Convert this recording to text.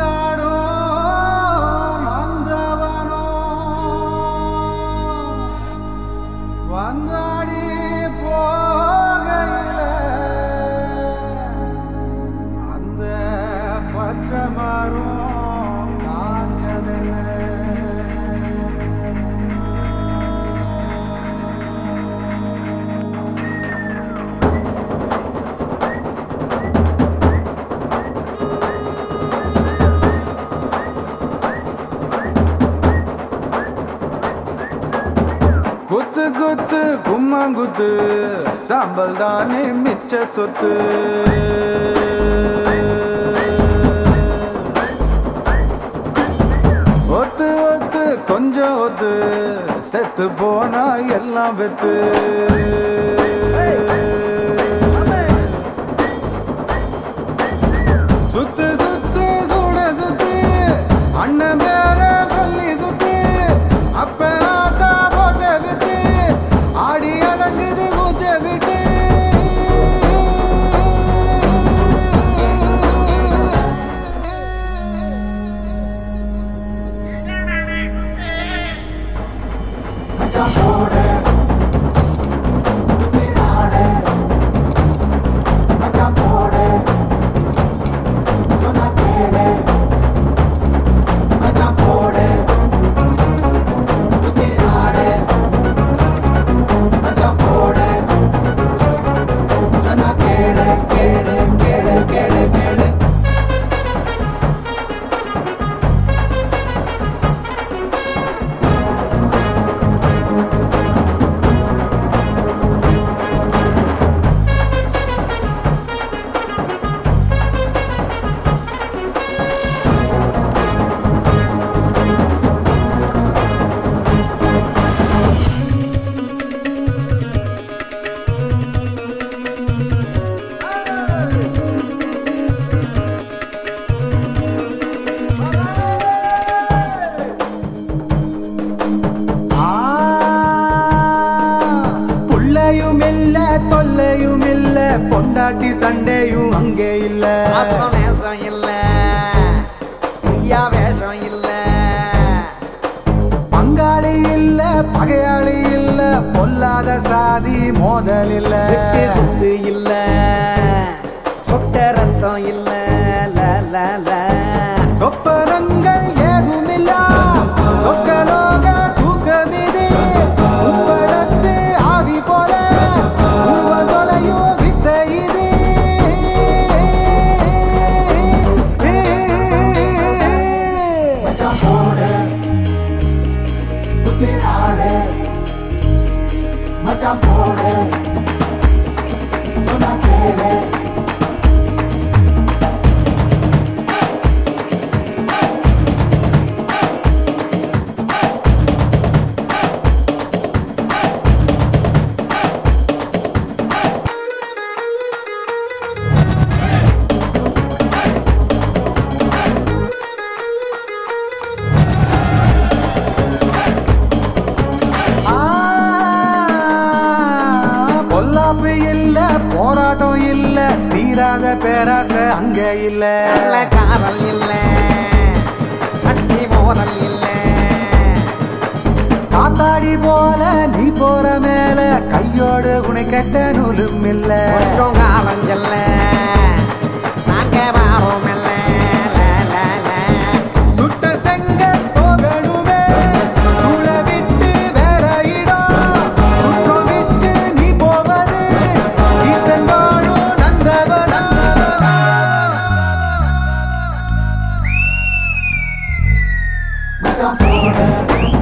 வந்தாடும் நந்தவனோ வந்தாடி போகையில அந்த பச்சை மரம் காஞ்சதில்லை குத்து குத்து கும்மாங்குத்து சாம்பல் தானே மிச்ச சொத்து ஒத்து ஒத்து கொஞ்சம் ஒத்து செத்து போனா எல்லாம் வெத்து சுத்து சுத்து சுட சுத்து அண்ணன் பேர சொல்லி சுத்து அப்ப ஆத்தா போட்ட விட்டு ஆடி அடங்குது மூச்ச விட்டு ஆ, புள்ளையும் இல்ல தொல்லையும் இல்ல பொண்டாட்டி சண்டையும் அங்கே இல்ல மாசம் நேசம் இல்ல பொய்யா வேஷம் இல்ல பங்காளி இல்ல பகையாளி இல்ல பொல்லாத சாதி மோதல் இல்ல வெட்டு குத்து இல்ல சொட்ட ரத்தம் இல்ல ல, ல, ல. சொப்பனங்கள் ஏதுமில்ல சொக்கலோக தூக்கமிது உப்பளத்து ஆவி போல உருவ தொலையும் வித்தை இது ஆ, பொல்லாப்பு இல்ல போராட்டம் இல்ல தீராத பேராசை அங்க இல்ல நல்ல காதல் இல்ல கட்சி மோதல் இல்ல காத்தாடி போல நீ போற மேல கையோடு உனை கெட்ட நூலும் இல்ல கொஞ்சம் காலம் செல்ல நாங்க வாரோம் இல்ல ல, ல, ல. சுட்ட செங்க போகணுமே சூழ விட்டு வேற இடம் சுற்றம் விட்டு நீ போவது ஈசன் வாழும் நந்தவனா மச்சான் போடு